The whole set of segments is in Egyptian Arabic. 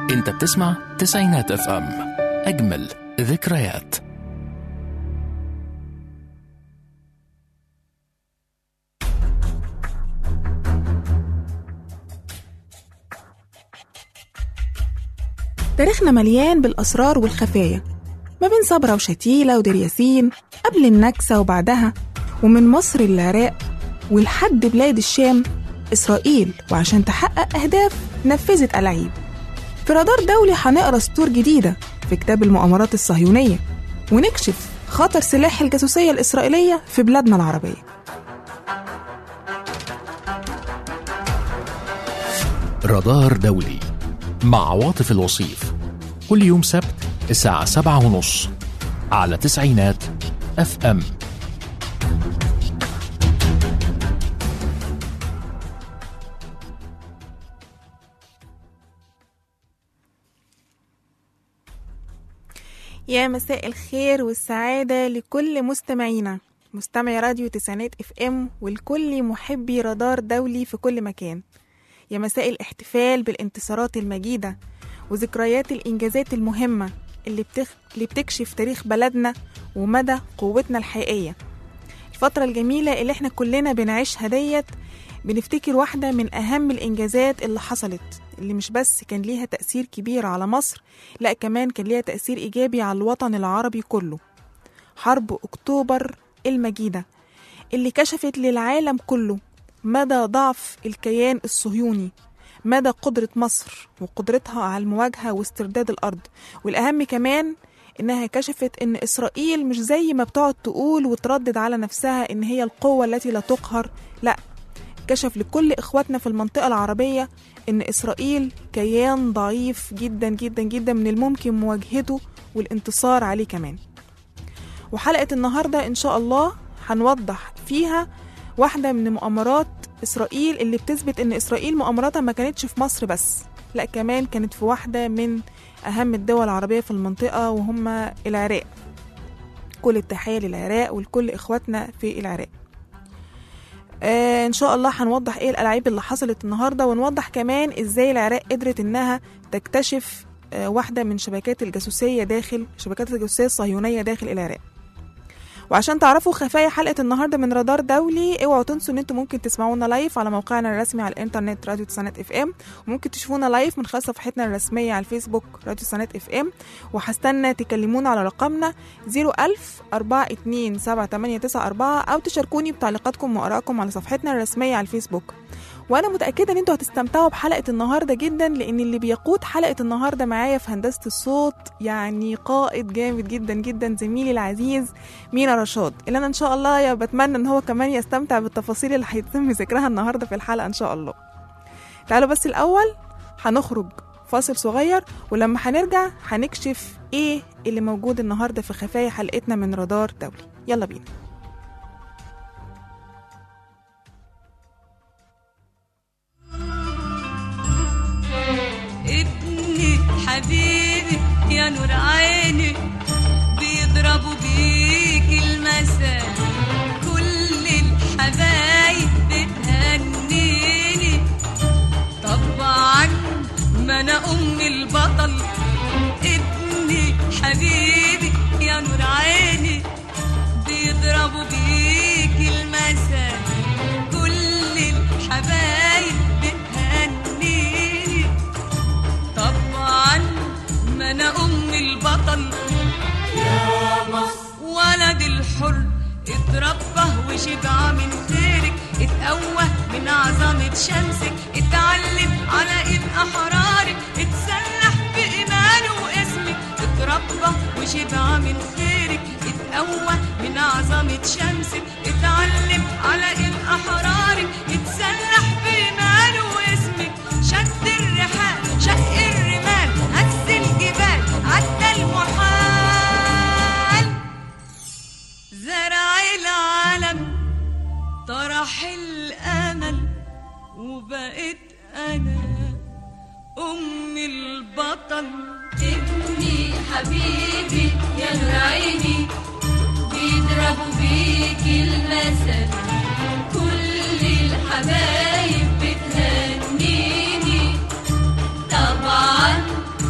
انت بتسمع تسعينات اف ام اجمل ذكريات تاريخنا مليان بالأسرار والخفايا ما بين صبرا وشتيلة ودير ياسين قبل النكسة وبعدها ومن مصر للعراق ولحد بلاد الشام إسرائيل وعشان تحقق أهداف نفذت ألاعيب في رادار دولي هنقرا سطور جديدة في كتاب المؤامرات الصهيونية ونكشف خطر سلاح الجاسوسية الإسرائيلية في بلادنا العربية رادار دولي مع عواطف الوصيف كل يوم سبت الساعة سبعة ونص على تسعينات اف ام يا مساء الخير والسعادة لكل مستمعينا مستمعي راديو تسعينات اف ام ولكل محبي رادار دولي في كل مكان يا مساء الاحتفال بالانتصارات المجيدة وذكريات الإنجازات المهمة اللي, بتخ... اللي بتكشف تاريخ بلدنا ومدى قوتنا الحقيقية الفترة الجميلة اللي احنا كلنا بنعيشها ديت بنفتكر واحدة من أهم الإنجازات اللي حصلت اللي مش بس كان ليها تأثير كبير على مصر لا كمان كان ليها تأثير إيجابي على الوطن العربي كله حرب أكتوبر المجيدة اللي كشفت للعالم كله مدى ضعف الكيان الصهيوني مدى قدرة مصر وقدرتها على المواجهة واسترداد الأرض والأهم كمان إنها كشفت إن إسرائيل مش زي ما بتقعد تقول وتردد على نفسها إن هي القوة التي لا تقهر لأ كشف لكل إخواتنا في المنطقة العربية إن إسرائيل كيان ضعيف جدا جدا جدا من الممكن مواجهته والانتصار عليه كمان وحلقة النهاردة إن شاء الله هنوضح فيها واحدة من مؤامرات إسرائيل اللي بتثبت إن إسرائيل مؤامراتها ما كانتش في مصر بس لا كمان كانت في واحدة من أهم الدول العربية في المنطقة وهم العراق كل التحية للعراق ولكل إخواتنا في العراق آه ان شاء الله هنوضح ايه الالعاب اللي حصلت النهارده ونوضح كمان ازاي العراق قدرت انها تكتشف آه واحده من شبكات الجاسوسيه داخل شبكات الجاسوسيه الصهيونيه داخل العراق وعشان تعرفوا خفايا حلقه النهارده من رادار دولي اوعوا تنسوا ان انتم ممكن تسمعونا لايف على موقعنا الرسمي على الانترنت راديو تسانات اف ام وممكن تشوفونا لايف من خلال صفحتنا الرسميه على الفيسبوك راديو تسانات اف ام وهستنى تكلمونا على رقمنا 01000 4278894 او تشاركوني بتعليقاتكم وارائكم على صفحتنا الرسميه على الفيسبوك وانا متاكده ان انتوا هتستمتعوا بحلقه النهارده جدا لان اللي بيقود حلقه النهارده معايا في هندسه الصوت يعني قائد جامد جدا جدا زميلي العزيز مينا رشاد اللي انا ان شاء الله يا بتمنى ان هو كمان يستمتع بالتفاصيل اللي هيتم ذكرها النهارده في الحلقه ان شاء الله تعالوا بس الاول هنخرج فاصل صغير ولما هنرجع هنكشف ايه اللي موجود النهارده في خفايا حلقتنا من رادار دولي يلا بينا ابني حبيبي يا نور عيني بيضربوا بيك المثل كل الحبايب بتهنيني طبعا ما انا ام البطل ابني حبيبي يا نور عيني بيضربوا بيك المثل كل الحبايب بتهنيني طبعا ما انا ام البطل يا مصر ولد الحر اتربى وشبع من خيرك اتقوى من عظمة شمسك اتعلم على ايد احرارك اتسلح بإيمانه واسمك اتربى وشبع من خيرك اتقوى من عظمة شمسك اتعلم على ايد احرارك اتسلح بإيمانه واسمك شد الرحال شق الرمال هز الجبال عدى المحال زرع العالم طرح الامل وبقيت انا ام البطل ابني حبيبي يا نور عيني بيضربوا بيك المثل كل الحبايب بتهنيني طبعا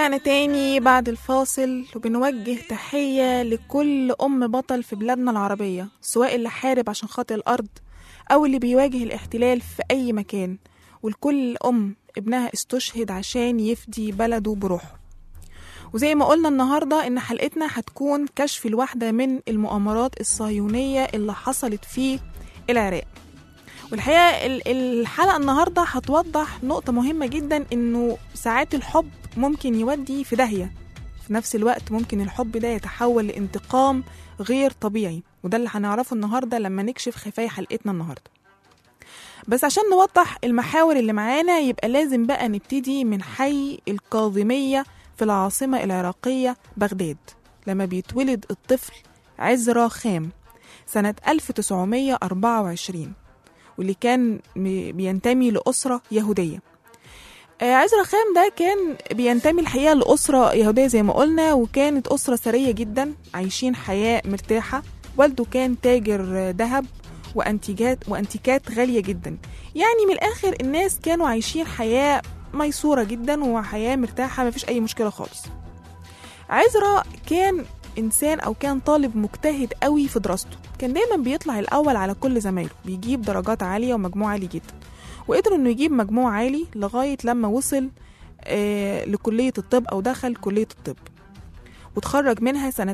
ورجعنا تاني بعد الفاصل وبنوجه تحية لكل أم بطل في بلادنا العربية سواء اللي حارب عشان خاطر الأرض أو اللي بيواجه الاحتلال في أي مكان ولكل أم ابنها استشهد عشان يفدي بلده بروحه وزي ما قلنا النهاردة إن حلقتنا هتكون كشف الواحدة من المؤامرات الصهيونية اللي حصلت في العراق والحقيقة ال- الحلقة النهاردة هتوضح نقطة مهمة جدا إنه ساعات الحب ممكن يودي في داهية في نفس الوقت ممكن الحب ده يتحول لانتقام غير طبيعي وده اللي هنعرفه النهاردة لما نكشف خفايا حلقتنا النهاردة بس عشان نوضح المحاور اللي معانا يبقى لازم بقى نبتدي من حي الكاظمية في العاصمة العراقية بغداد لما بيتولد الطفل عزرا خام سنة 1924 واللي كان م- بينتمي لأسرة يهودية آه، عزرا خام ده كان بينتمي الحقيقة لأسرة يهودية زي ما قلنا وكانت أسرة ثرية جدا عايشين حياة مرتاحة والده كان تاجر آه، ذهب وأنتيجات وأنتيكات غالية جدا يعني من الآخر الناس كانوا عايشين حياة ميسورة جدا وحياة مرتاحة مفيش أي مشكلة خالص عزرا كان إنسان أو كان طالب مجتهد قوي في دراسته كان دايما بيطلع الأول على كل زمايله بيجيب درجات عالية ومجموع عالي جدا وقدر إنه يجيب مجموع عالي لغاية لما وصل آه لكلية الطب أو دخل كلية الطب وتخرج منها سنة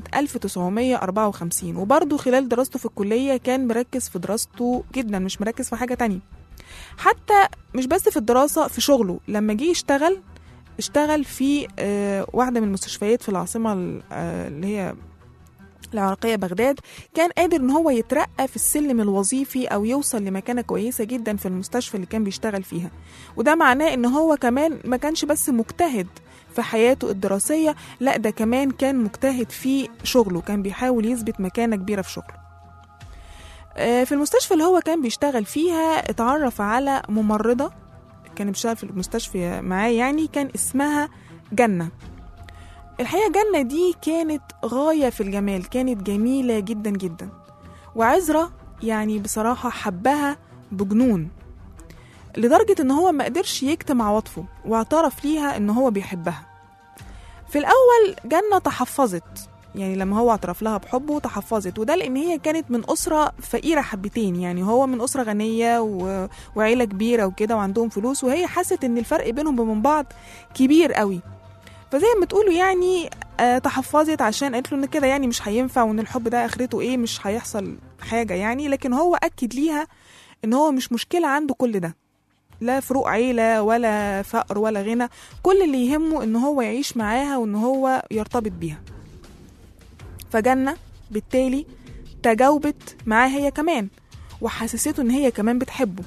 1954 وبرضه خلال دراسته في الكلية كان مركز في دراسته جدا مش مركز في حاجة تانية حتى مش بس في الدراسة في شغله لما جه يشتغل اشتغل في آه، واحدة من المستشفيات في العاصمة ال- آه، اللي هي العراقية بغداد كان قادر ان هو يترقى في السلم الوظيفي او يوصل لمكانة كويسة جدا في المستشفى اللي كان بيشتغل فيها وده معناه ان هو كمان ما كانش بس مجتهد في حياته الدراسية لا ده كمان كان مجتهد في شغله كان بيحاول يثبت مكانة كبيرة في شغله آه، في المستشفى اللي هو كان بيشتغل فيها اتعرف على ممرضة كان بيشتغل في المستشفى معاه يعني كان اسمها جنة الحقيقة جنة دي كانت غاية في الجمال كانت جميلة جدا جدا وعزرا يعني بصراحة حبها بجنون لدرجة ان هو ما قدرش يكتم عواطفه واعترف ليها ان هو بيحبها في الاول جنة تحفظت يعني لما هو اعترف لها بحبه تحفظت وده لان هي كانت من اسره فقيره حبتين يعني هو من اسره غنيه و... وعيله كبيره وكده وعندهم فلوس وهي حست ان الفرق بينهم وبين بعض كبير قوي فزي ما تقولوا يعني آه تحفظت عشان قالت له ان كده يعني مش هينفع وان الحب ده اخرته ايه مش هيحصل حاجه يعني لكن هو اكد ليها ان هو مش مشكله عنده كل ده لا فروق عيلة ولا فقر ولا غنى كل اللي يهمه ان هو يعيش معاها وان هو يرتبط بيها فجنة بالتالي تجاوبت معاه هي كمان وحسسته ان هي كمان بتحبه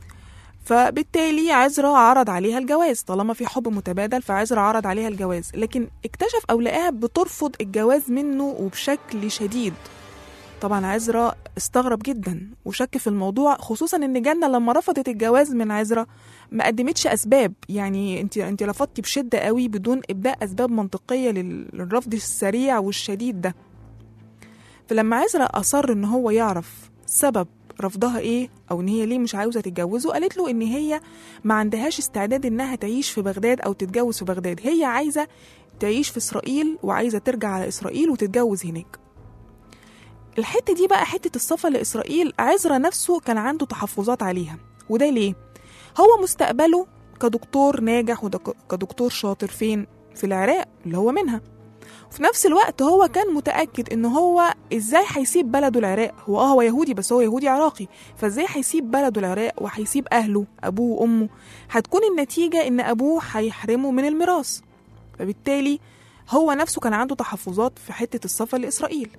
فبالتالي عزرا عرض عليها الجواز طالما في حب متبادل فعزرا عرض عليها الجواز لكن اكتشف او لقاها بترفض الجواز منه وبشكل شديد طبعا عزرا استغرب جدا وشك في الموضوع خصوصا ان جنة لما رفضت الجواز من عزرا ما قدمتش اسباب يعني انت انت رفضتي بشده قوي بدون ابداء اسباب منطقيه لل- للرفض السريع والشديد ده فلما عزرا اصر ان هو يعرف سبب رفضها ايه او ان هي ليه مش عاوزه تتجوزه قالت له ان هي ما عندهاش استعداد انها تعيش في بغداد او تتجوز في بغداد هي عايزه تعيش في اسرائيل وعايزه ترجع على اسرائيل وتتجوز هناك الحته دي بقى حته السفر لاسرائيل عزرا نفسه كان عنده تحفظات عليها وده ليه هو مستقبله كدكتور ناجح وكدكتور شاطر فين في العراق اللي هو منها وفي نفس الوقت هو كان متأكد ان هو ازاي هيسيب بلده العراق هو اه هو يهودي بس هو يهودي عراقي فازاي هيسيب بلده العراق وهيسيب اهله ابوه وامه هتكون النتيجة ان ابوه هيحرمه من الميراث فبالتالي هو نفسه كان عنده تحفظات في حتة السفر لإسرائيل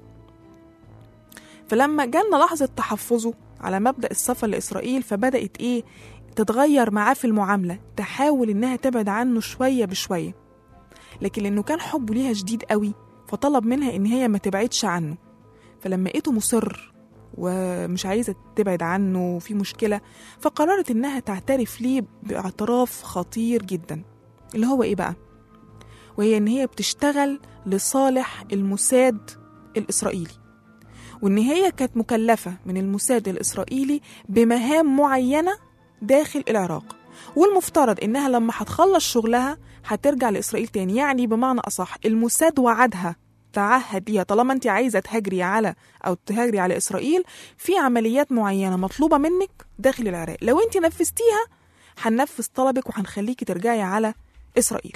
فلما جالنا لحظة تحفظه على مبدأ السفر لإسرائيل فبدأت إيه تتغير معاه في المعاملة تحاول إنها تبعد عنه شوية بشوية لكن لأنه كان حبه ليها شديد قوي فطلب منها إن هي ما تبعدش عنه فلما لقيته مصر ومش عايزة تبعد عنه وفي مشكلة فقررت إنها تعترف ليه باعتراف خطير جدا اللي هو إيه بقى؟ وهي إن هي بتشتغل لصالح الموساد الإسرائيلي وإن هي كانت مكلفة من الموساد الإسرائيلي بمهام معينة داخل العراق والمفترض إنها لما هتخلص شغلها هترجع لإسرائيل تاني يعني بمعنى أصح الموساد وعدها تعهد ليها طالما انت عايزه تهاجري على او تهاجري على اسرائيل في عمليات معينه مطلوبه منك داخل العراق لو انت نفذتيها هننفذ طلبك وهنخليكي ترجعي على اسرائيل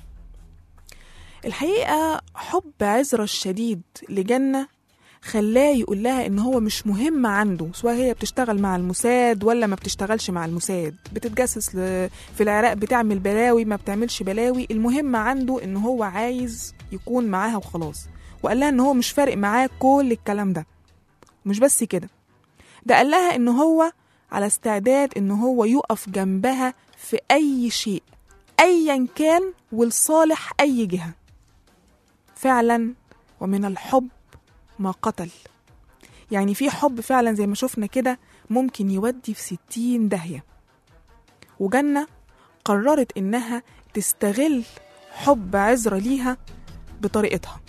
الحقيقه حب عزرا الشديد لجنه خلاه يقول لها ان هو مش مهم عنده سواء هي بتشتغل مع الموساد ولا ما بتشتغلش مع الموساد بتتجسس ل- في العراق بتعمل بلاوي ما بتعملش بلاوي المهم عنده ان هو عايز يكون معاها وخلاص وقال لها ان هو مش فارق معاه كل الكلام ده مش بس كده ده قال لها ان هو على استعداد ان هو يقف جنبها في اي شيء ايا كان ولصالح اي جهه فعلا ومن الحب ما قتل يعني في حب فعلا زي ما شفنا كده ممكن يودي في ستين داهية وجنة قررت إنها تستغل حب عزرا ليها بطريقتها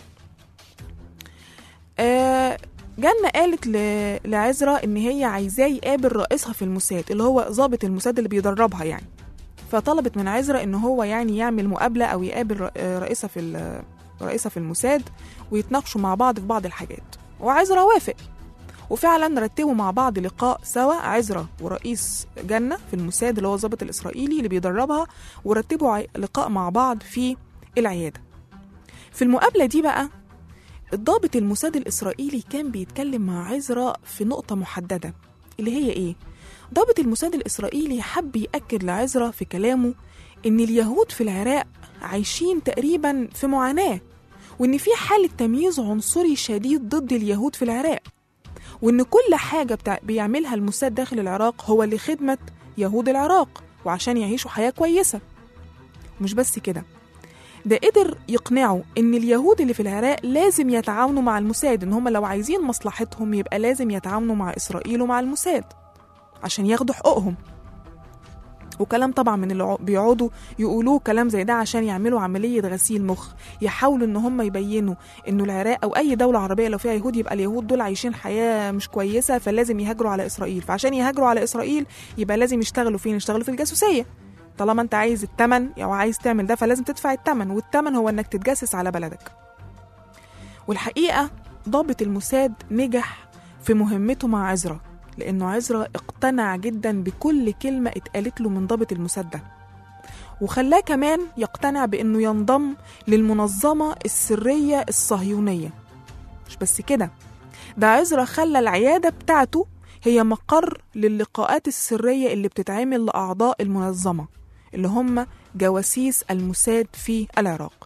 آه جنة قالت ل- لعزرا إن هي عايزاه يقابل رئيسها في الموساد اللي هو ضابط الموساد اللي بيدربها يعني فطلبت من عزرا إن هو يعني يعمل مقابلة أو يقابل ر- آه، رئيسها في ال- رئيسها في الموساد ويتناقشوا مع بعض في بعض الحاجات وعزرا وافق وفعلا رتبوا مع بعض لقاء سوا عزرا ورئيس جنة في الموساد اللي هو الضابط الإسرائيلي اللي بيدربها ورتبوا عي- لقاء مع بعض في العيادة في المقابلة دي بقى الضابط الموساد الإسرائيلي كان بيتكلم مع عزرا في نقطة محددة اللي هي إيه؟ ضابط الموساد الإسرائيلي حب يأكد لعزرا في كلامه إن اليهود في العراق عايشين تقريبا في معاناة وإن في حالة تمييز عنصري شديد ضد اليهود في العراق وإن كل حاجة بتاع بيعملها الموساد داخل العراق هو لخدمة يهود العراق وعشان يعيشوا حياة كويسة مش بس كده ده قدر يقنعه إن اليهود اللي في العراق لازم يتعاونوا مع الموساد إن هم لو عايزين مصلحتهم يبقى لازم يتعاونوا مع إسرائيل ومع الموساد عشان ياخدوا حقوقهم وكلام طبعا من اللي بيقعدوا يقولوه كلام زي ده عشان يعملوا عملية غسيل مخ يحاولوا ان هم يبينوا انه العراق او اي دولة عربية لو فيها يهود يبقى اليهود دول عايشين حياة مش كويسة فلازم يهاجروا على اسرائيل فعشان يهاجروا على اسرائيل يبقى لازم يشتغلوا فين يشتغلوا في الجاسوسية طالما انت عايز التمن او عايز تعمل ده فلازم تدفع التمن والتمن هو انك تتجسس على بلدك والحقيقة ضابط الموساد نجح في مهمته مع عزرا لأنه عزرا اقتنع جدا بكل كلمة اتقالت له من ضابط الموساد ده وخلاه كمان يقتنع بأنه ينضم للمنظمة السرية الصهيونية مش بس كده ده عزرا خلى العيادة بتاعته هي مقر للقاءات السرية اللي بتتعمل لأعضاء المنظمة اللي هم جواسيس الموساد في العراق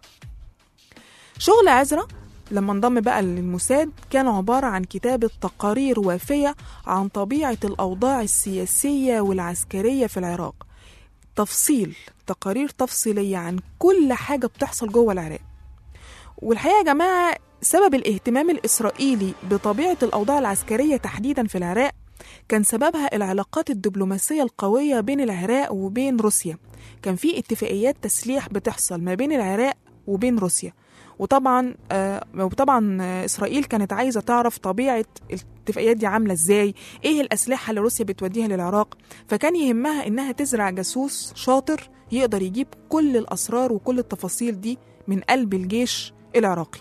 شغل عزرا لما انضم بقى للموساد كان عبارة عن كتابة تقارير وافية عن طبيعة الأوضاع السياسية والعسكرية في العراق تفصيل تقارير تفصيلية عن كل حاجة بتحصل جوه العراق والحقيقة يا جماعة سبب الاهتمام الإسرائيلي بطبيعة الأوضاع العسكرية تحديدا في العراق كان سببها العلاقات الدبلوماسية القوية بين العراق وبين روسيا كان في اتفاقيات تسليح بتحصل ما بين العراق وبين روسيا وطبعا آه وطبعا آه اسرائيل كانت عايزه تعرف طبيعه الاتفاقيات دي عامله ازاي ايه الاسلحه اللي روسيا بتوديها للعراق فكان يهمها انها تزرع جاسوس شاطر يقدر يجيب كل الاسرار وكل التفاصيل دي من قلب الجيش العراقي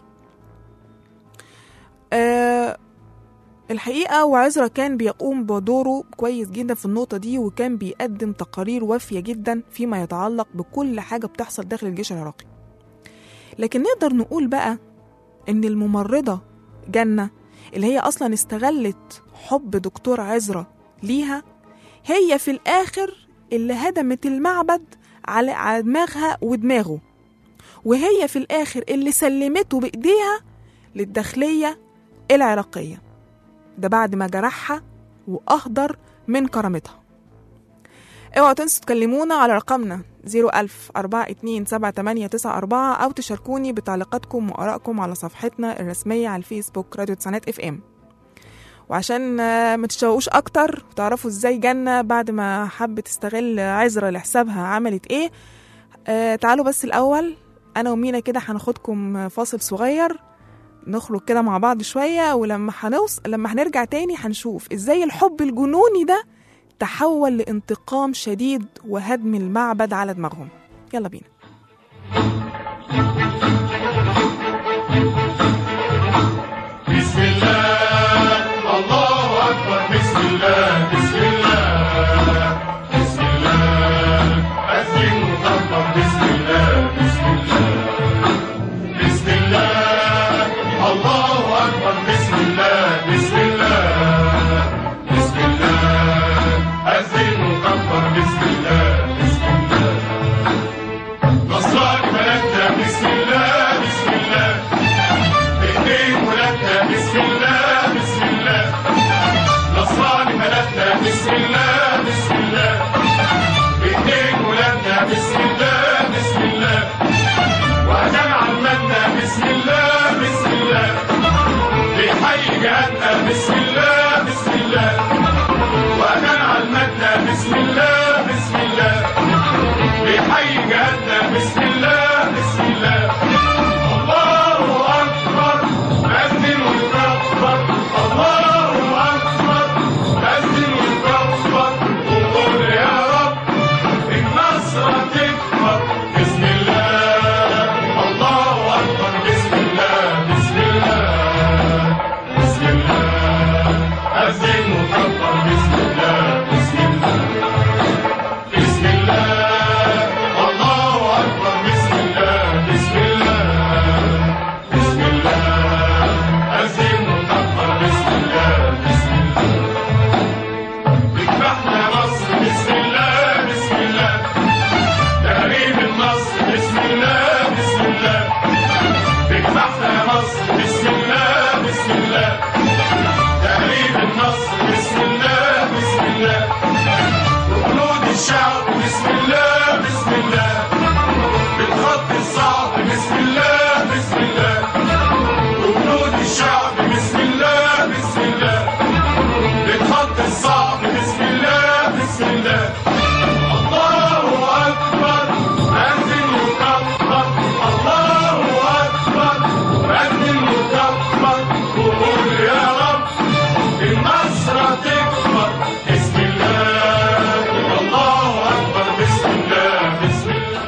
آه الحقيقة وعزرا كان بيقوم بدوره كويس جدا في النقطة دي وكان بيقدم تقارير وافية جدا فيما يتعلق بكل حاجة بتحصل داخل الجيش العراقي لكن نقدر نقول بقى إن الممرضة جنة اللي هي أصلا استغلت حب دكتور عزرا ليها هي في الآخر اللي هدمت المعبد على على دماغها ودماغه وهي في الآخر اللي سلمته بإيديها للداخلية العراقية ده بعد ما جرحها وأهدر من كرامتها اوعوا تنسوا تكلمونا على رقمنا 01000 427 أو تشاركوني بتعليقاتكم وآرائكم على صفحتنا الرسمية على الفيسبوك راديو تسعينات اف ام وعشان ما تشوقوش أكتر وتعرفوا ازاي جنة بعد ما حبت تستغل عزرة لحسابها عملت ايه آه تعالوا بس الأول أنا ومينا كده هناخدكم فاصل صغير نخرج كده مع بعض شوية ولما هنوص لما هنرجع تاني هنشوف ازاي الحب الجنوني ده تحول لانتقام شديد وهدم المعبد على دماغهم يلا بينا بسم الله الله أكبر بسم الله بسم الله بسم الله أذن وكبر بسم الله بسم الله بسم الله الله أكبر بسم الله بسم الله بسم الله أذن وكبر بسم الله بسم الله نصرك بلدنا بسم الله بسم الله بايدين ولادنا بسم الله بسم الله نصراني بلدنا بسم الله بسم الله بايدين ولادنا بسم الله بسم الله وهدام عمتنا بسم الله بسم الله بيحيي جهاتنا بسم الله بسم الله وهدام عمتنا بسم الله بسم الله بيحيي جهاتنا بسم الله بسم الله الله أكبر أذن ويكبر الله أكبر أذن ويكبر وقول يا رب النصر تكبر بسم الله الله أكبر بسم الله بسم الله بسم الله أذن وكبر بسم الله بسم الله بسم الله الله أكبر بسم الله بسم الله بسم الله أزين وكبر بسم الله بسم الله اذبحنا مصر بسم الله بسم الله تهريب النصر بسم الله بسم الله اذبحنا مصر بسم الله بسم الله تهريب النصر بسم الله بسم الله وجنود الشعب بسم الله بسم الله بالخط الصعب بسم الله بسم الله وجنود الشعب بسم الله بسم الله بالخط الصعب بسم الله بسم الله الله أكبر أذن وكبر الله أكبر أذن وكبر وقول يا رب النصر تكبر بسم الله الله أكبر بسم الله بسم الله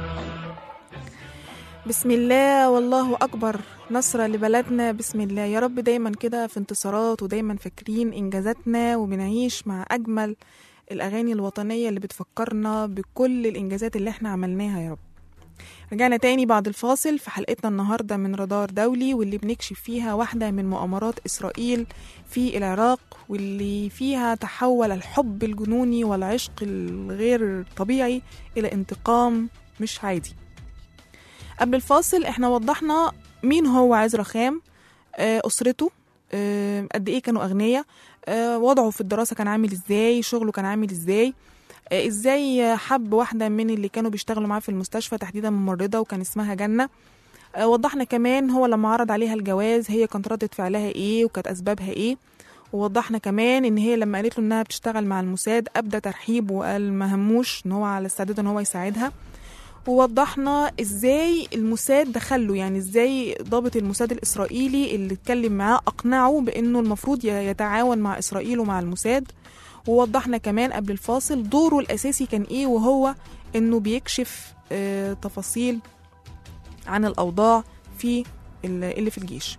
بسم الله والله أكبر نصرة لبلدنا بسم الله يا رب دايما كده في انتصارات ودايما فاكرين إنجازاتنا وبنعيش مع أجمل الأغاني الوطنية اللي بتفكرنا بكل الإنجازات اللي احنا عملناها يا رب رجعنا تاني بعد الفاصل في حلقتنا النهاردة من رادار دولي واللي بنكشف فيها واحدة من مؤامرات إسرائيل في العراق واللي فيها تحول الحب الجنوني والعشق الغير طبيعي إلى انتقام مش عادي قبل الفاصل احنا وضحنا مين هو عزرا خام آه، أسرته آه، قد إيه كانوا أغنياء آه، وضعه في الدراسة كان عامل إزاي شغله كان عامل إزاي آه، إزاي حب واحدة من اللي كانوا بيشتغلوا معاه في المستشفى تحديدا ممرضة وكان اسمها جنة آه، وضحنا كمان هو لما عرض عليها الجواز هي كانت ردة فعلها إيه وكانت أسبابها إيه ووضحنا كمان ان هي لما قالت له انها بتشتغل مع الموساد ابدى ترحيب وقال ما هموش ان هو على استعداد ان هو يساعدها ووضحنا ازاي الموساد دخله يعني ازاي ضابط الموساد الاسرائيلي اللي اتكلم معاه اقنعه بانه المفروض ي- يتعاون مع اسرائيل ومع الموساد ووضحنا كمان قبل الفاصل دوره الاساسي كان ايه وهو انه بيكشف آه، تفاصيل عن الاوضاع في ال- اللي في الجيش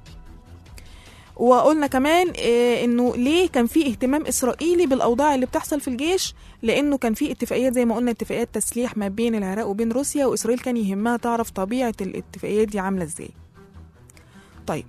وقلنا كمان آه، انه ليه كان في اهتمام اسرائيلي بالاوضاع اللي بتحصل في الجيش لانه كان في اتفاقيات زي ما قلنا اتفاقيات تسليح ما بين العراق وبين روسيا واسرائيل كان يهمها تعرف طبيعه الاتفاقيات دي عامله ازاي طيب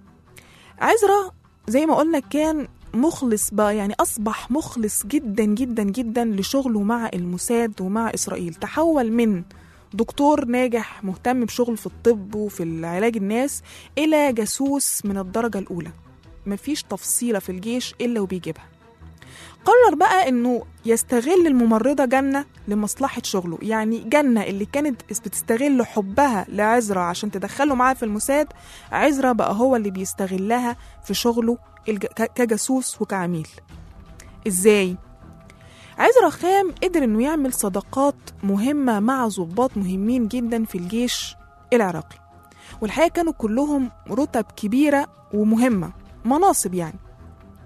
عزرا زي ما قلنا كان مخلص بقى يعني اصبح مخلص جدا جدا جدا لشغله مع الموساد ومع اسرائيل تحول من دكتور ناجح مهتم بشغل في الطب وفي العلاج الناس الى جاسوس من الدرجه الاولى مفيش تفصيله في الجيش الا وبيجيبها قرر بقى انه يستغل الممرضه جنه لمصلحه شغله يعني جنه اللي كانت بتستغل حبها لعزرا عشان تدخله معاها في الموساد عزرا بقى هو اللي بيستغلها في شغله الج- ك- كجاسوس وكعميل ازاي عزرا خام قدر انه يعمل صداقات مهمه مع ضباط مهمين جدا في الجيش العراقي والحقيقه كانوا كلهم رتب كبيره ومهمه مناصب يعني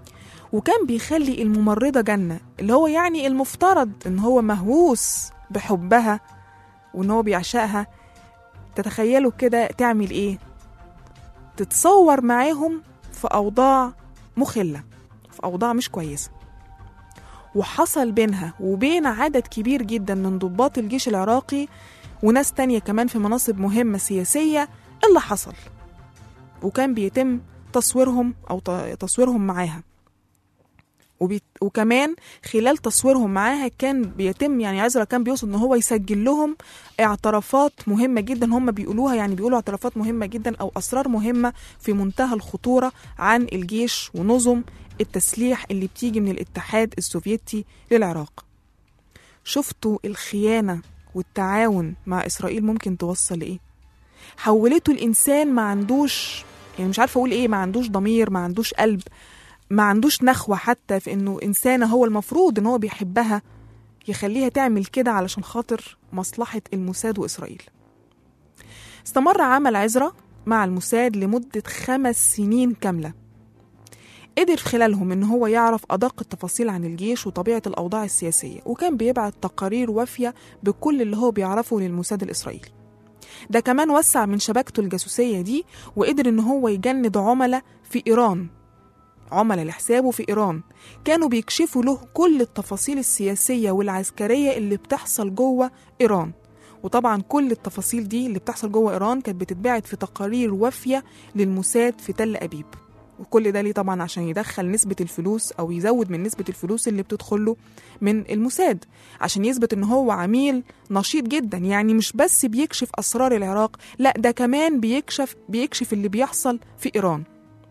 وكان بيخلي الممرضة جنة اللي هو يعني المفترض إن هو مهووس بحبها وإن هو بيعشقها تتخيلوا كده تعمل إيه تتصور معاهم في أوضاع مخلة في أوضاع مش كويسة وحصل بينها وبين عدد كبير جدا من ضباط الجيش العراقي وناس تانية كمان في مناصب مهمة سياسية اللي حصل وكان بيتم تصويرهم أو ت- تصويرهم معاها وبيت... وكمان خلال تصويرهم معاها كان بيتم يعني عزرا كان بيوصل ان هو يسجل لهم اعترافات مهمه جدا هم بيقولوها يعني بيقولوا اعترافات مهمه جدا او اسرار مهمه في منتهى الخطوره عن الجيش ونظم التسليح اللي بتيجي من الاتحاد السوفيتي للعراق شفتوا الخيانه والتعاون مع اسرائيل ممكن توصل لايه حولته الانسان ما عندوش يعني مش عارفه اقول ايه ما عندوش ضمير ما عندوش قلب ما عندوش نخوة حتى في انه انسانة هو المفروض ان هو بيحبها يخليها تعمل كده علشان خاطر مصلحة الموساد وإسرائيل استمر عمل عزرا مع الموساد لمدة خمس سنين كاملة قدر خلالهم ان هو يعرف ادق التفاصيل عن الجيش وطبيعة الاوضاع السياسية وكان بيبعت تقارير وافية بكل اللي هو بيعرفه للموساد الاسرائيلي ده كمان وسع من شبكته الجاسوسية دي وقدر ان هو يجند عملاء في ايران عملاء لحسابه في إيران كانوا بيكشفوا له كل التفاصيل السياسية والعسكرية اللي بتحصل جوه إيران وطبعا كل التفاصيل دي اللي بتحصل جوه إيران كانت بتتبعت في تقارير وافية للموساد في تل أبيب وكل ده ليه طبعا عشان يدخل نسبة الفلوس أو يزود من نسبة الفلوس اللي بتدخله من الموساد عشان يثبت إن هو عميل نشيط جدا يعني مش بس بيكشف أسرار العراق لا ده كمان بيكشف بيكشف اللي بيحصل في إيران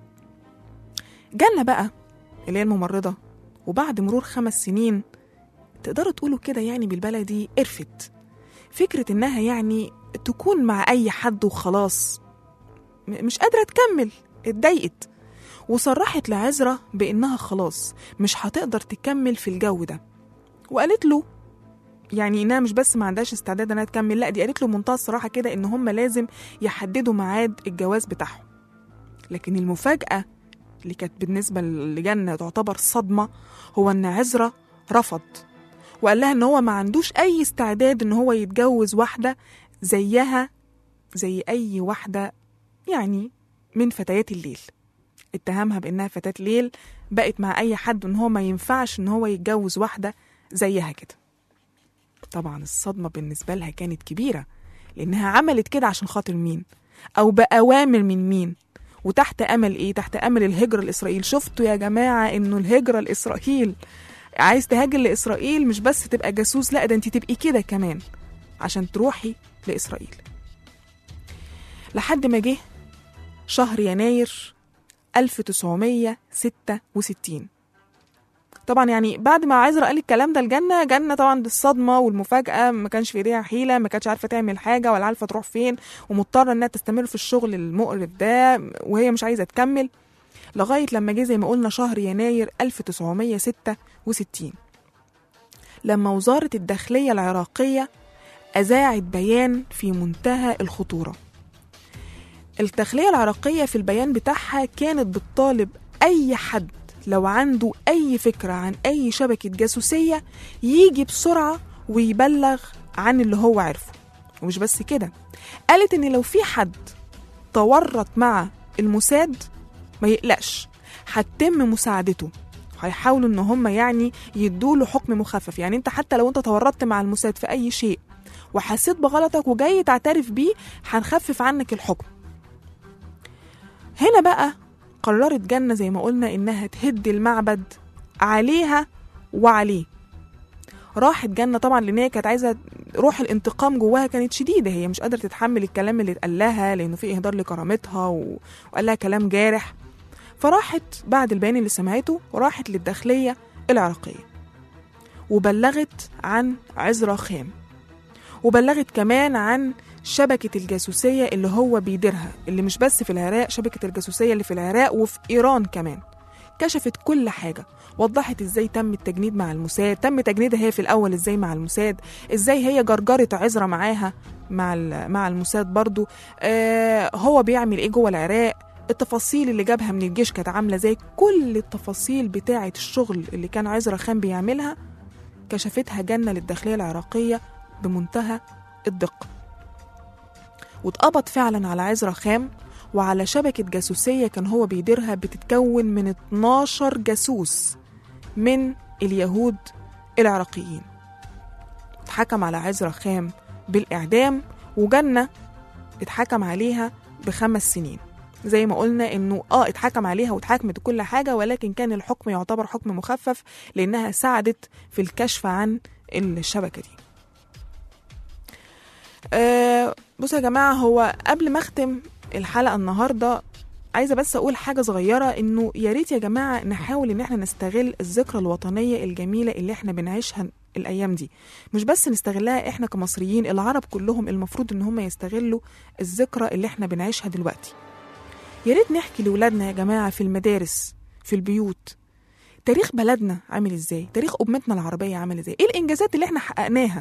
جنة بقى اللي هي الممرضة وبعد مرور خمس سنين تقدروا تقولوا كده يعني بالبلدي قرفت فكرة إنها يعني تكون مع أي حد وخلاص م- مش قادرة تكمل اتضايقت وصرحت لعزرا بإنها خلاص مش هتقدر تكمل في الجو ده وقالت له يعني إنها مش بس ما عندهاش استعداد إنها تكمل لا دي قالت له بمنتهى الصراحة كده إن هم لازم يحددوا ميعاد الجواز بتاعهم لكن المفاجأة اللي كانت بالنسبة لجنة تعتبر صدمة هو إن عزرا رفض وقال لها إن هو ما عندوش أي استعداد إن هو يتجوز واحدة زيها زي أي واحدة يعني من فتيات الليل اتهمها بإنها فتاة ليل بقت مع أي حد إن هو ما ينفعش إن هو يتجوز واحدة زيها كده طبعا الصدمة بالنسبة لها كانت كبيرة لأنها عملت كده عشان خاطر مين أو بأوامر من مين وتحت امل ايه تحت امل الهجره لاسرائيل شفتوا يا جماعه انه الهجره لاسرائيل عايز تهاجر لاسرائيل مش بس تبقى جاسوس لا ده انت تبقي كده كمان عشان تروحي لاسرائيل لحد ما جه شهر يناير 1966 طبعا يعني بعد ما عزرا قال الكلام ده الجنة جنة طبعا بالصدمة والمفاجأة ما كانش في ايديها حيلة ما كانتش عارفة تعمل حاجة ولا عارفة تروح فين ومضطرة انها تستمر في الشغل المقرف ده وهي مش عايزة تكمل لغاية لما جه زي ما قلنا شهر يناير 1966 لما وزارة الداخلية العراقية أذاعت بيان في منتهى الخطورة الداخلية العراقية في البيان بتاعها كانت بتطالب أي حد لو عنده أي فكرة عن أي شبكة جاسوسية يجي بسرعة ويبلغ عن اللي هو عرفه ومش بس كده قالت إن لو في حد تورط مع الموساد ما يقلقش هتتم مساعدته هيحاولوا ان هم يعني يدوله حكم مخفف يعني انت حتى لو انت تورطت مع الموساد في اي شيء وحسيت بغلطك وجاي تعترف بيه هنخفف عنك الحكم هنا بقى قررت جنة زي ما قلنا إنها تهد المعبد عليها وعليه راحت جنة طبعا لأن هي كانت عايزة روح الانتقام جواها كانت شديدة هي مش قادرة تتحمل الكلام اللي اتقال لها لأنه في إهدار لكرامتها و... وقال لها كلام جارح فراحت بعد البيان اللي سمعته راحت للداخلية العراقية وبلغت عن عزرا خام وبلغت كمان عن شبكة الجاسوسية اللي هو بيديرها اللي مش بس في العراق شبكة الجاسوسية اللي في العراق وفي إيران كمان كشفت كل حاجة وضحت ازاي تم التجنيد مع الموساد تم تجنيدها هي في الأول ازاي مع الموساد ازاي هي جرجرت عزرة معاها مع مع الموساد برضو آه هو بيعمل ايه جوه العراق التفاصيل اللي جابها من الجيش كانت عاملة ازاي كل التفاصيل بتاعة الشغل اللي كان عزرا خان بيعملها كشفتها جنة للداخلية العراقية بمنتهى الدقة واتقبض فعلا على عزرا خام وعلى شبكة جاسوسية كان هو بيديرها بتتكون من 12 جاسوس من اليهود العراقيين اتحكم على عزرا خام بالإعدام وجنة اتحكم عليها بخمس سنين زي ما قلنا انه اه اتحكم عليها واتحاكمت كل حاجه ولكن كان الحكم يعتبر حكم مخفف لانها ساعدت في الكشف عن الشبكه دي آه بصوا يا جماعه هو قبل ما اختم الحلقه النهارده عايزه بس اقول حاجه صغيره انه يا ريت يا جماعه نحاول ان احنا نستغل الذكرى الوطنيه الجميله اللي احنا بنعيشها الايام دي مش بس نستغلها احنا كمصريين العرب كلهم المفروض ان هم يستغلوا الذكرى اللي احنا بنعيشها دلوقتي يا ريت نحكي لاولادنا يا جماعه في المدارس في البيوت تاريخ بلدنا عامل ازاي تاريخ امتنا العربيه عامل ازاي ايه الانجازات اللي احنا حققناها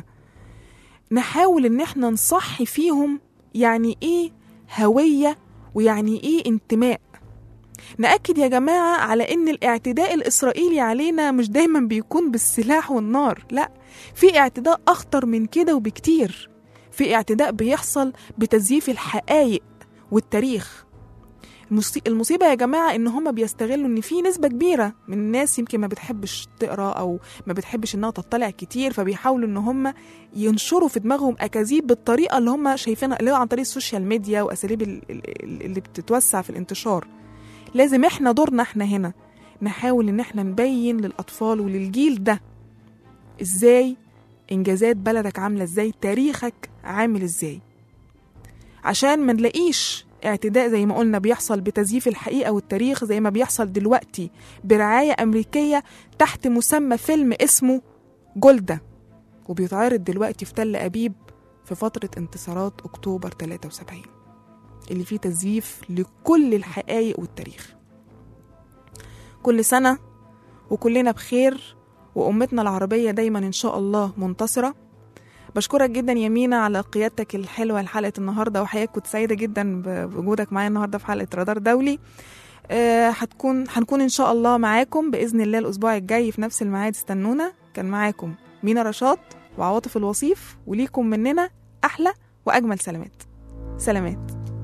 نحاول ان احنا نصحي فيهم يعني ايه هويه ويعني ايه انتماء نأكد يا جماعة على إن الاعتداء الإسرائيلي علينا مش دايما بيكون بالسلاح والنار لا في اعتداء أخطر من كده وبكتير في اعتداء بيحصل بتزييف الحقائق والتاريخ المصي- المصيبة يا جماعة إن هما بيستغلوا إن في نسبة كبيرة من الناس يمكن ما بتحبش تقرأ أو ما بتحبش إنها تطلع كتير فبيحاولوا إن هما ينشروا في دماغهم أكاذيب بالطريقة اللي هما شايفينها اللي هو عن طريق السوشيال ميديا وأساليب ال- ال- اللي بتتوسع في الانتشار لازم إحنا دورنا إحنا هنا نحاول إن إحنا نبين للأطفال وللجيل ده إزاي إنجازات بلدك عاملة إزاي تاريخك عامل إزاي عشان ما نلاقيش اعتداء زي ما قلنا بيحصل بتزييف الحقيقة والتاريخ زي ما بيحصل دلوقتي برعاية أمريكية تحت مسمى فيلم اسمه جولدا وبيتعرض دلوقتي في تل أبيب في فترة انتصارات أكتوبر 73 اللي فيه تزييف لكل الحقائق والتاريخ كل سنة وكلنا بخير وأمتنا العربية دايما إن شاء الله منتصرة بشكرك جدا يا مينا على قيادتك الحلوه لحلقه النهارده وحقيقة كنت سعيده جدا ب- بوجودك معايا النهارده في حلقه رادار دولي آه، هتكون هنكون ان شاء الله معاكم باذن الله الاسبوع الجاي في نفس الميعاد استنونا كان معاكم مينا رشاد وعواطف الوصيف وليكم مننا احلى واجمل سلامات سلامات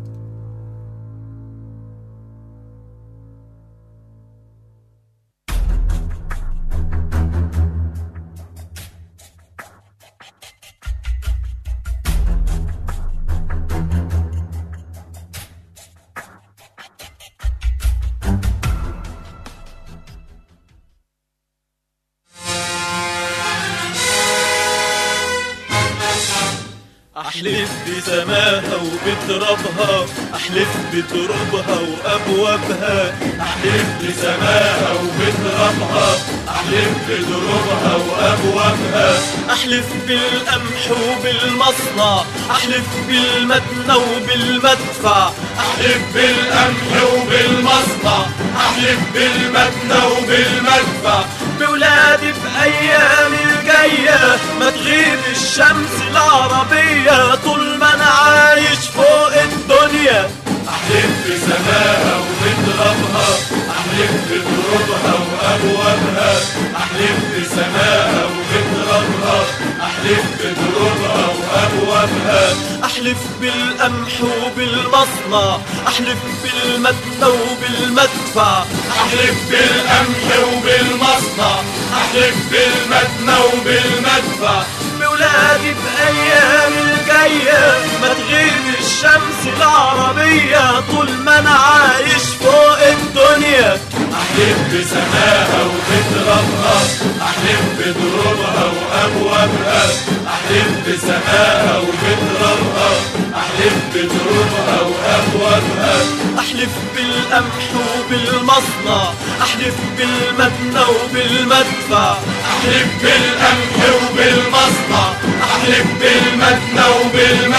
أحلف بسماها وبترابها أحلف بترابها وأبوابها أحلف بسماها وبترابها أحلف بترابها وأبوابها أحلف بالقمح وبالمصنع أحلف بالمدنى وبالمدفع أحلف بالقمح وبالمصنع أحلف بالمدنى وبالمدفع بولادي بأيام الجاية ما تغيب الشمس العربية طول ما أنا عايش فوق الدنيا أحلف بسماها وبترابها أحلف بترابها وأبوابها أحلف بسماها وبترابها أحلف بترابها وأبوابها أحلف بالقمح وبالمصنع أحلف بالمدنى وبالمدفع أحلف بالقمح وبالمصنع أحلف بالمدنى وبالمدفع بولادي بأيام الجاية ما تغيب الشمس العربية طول ما أنا عايش فوق الدنيا أحلف بسماها وبترابها أحلف بدروبها وأبوابها أحلف بسماها وبترابها أحلف بدروبها وأبوابها أحلف بالقمح وبالمصنع أحلف بالمدنى وبالمدفع أحلف بالقمح وبالمصنع أحلف بالمدنى وبالمدفع